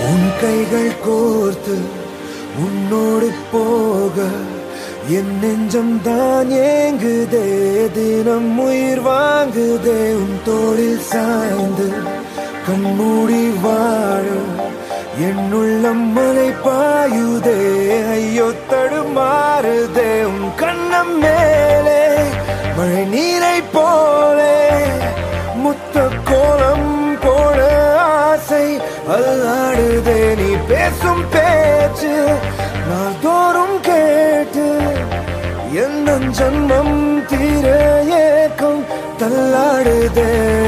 உன் கைகள் கோர்த்து உன்னோடு போக என் நெஞ்சம் தான் ஏங்குதே தினம் உயிர் வாங்குதே உன் தோளில் சாய்ந்து கண்மூடி வாழ என் உள்ளம் மலை பாயுதே ஐயோ தடுமாறுதே உன் கண்ணம் மேலே மழை நீரை போலே முத்த கோலம் போட ஆசை அல்லாடுதே நீ பேசும் பேச்சு நான் தோறும் கேட்டு எந்த ஜன்மம் தீர ஏக்கம் தள்ளாடுதே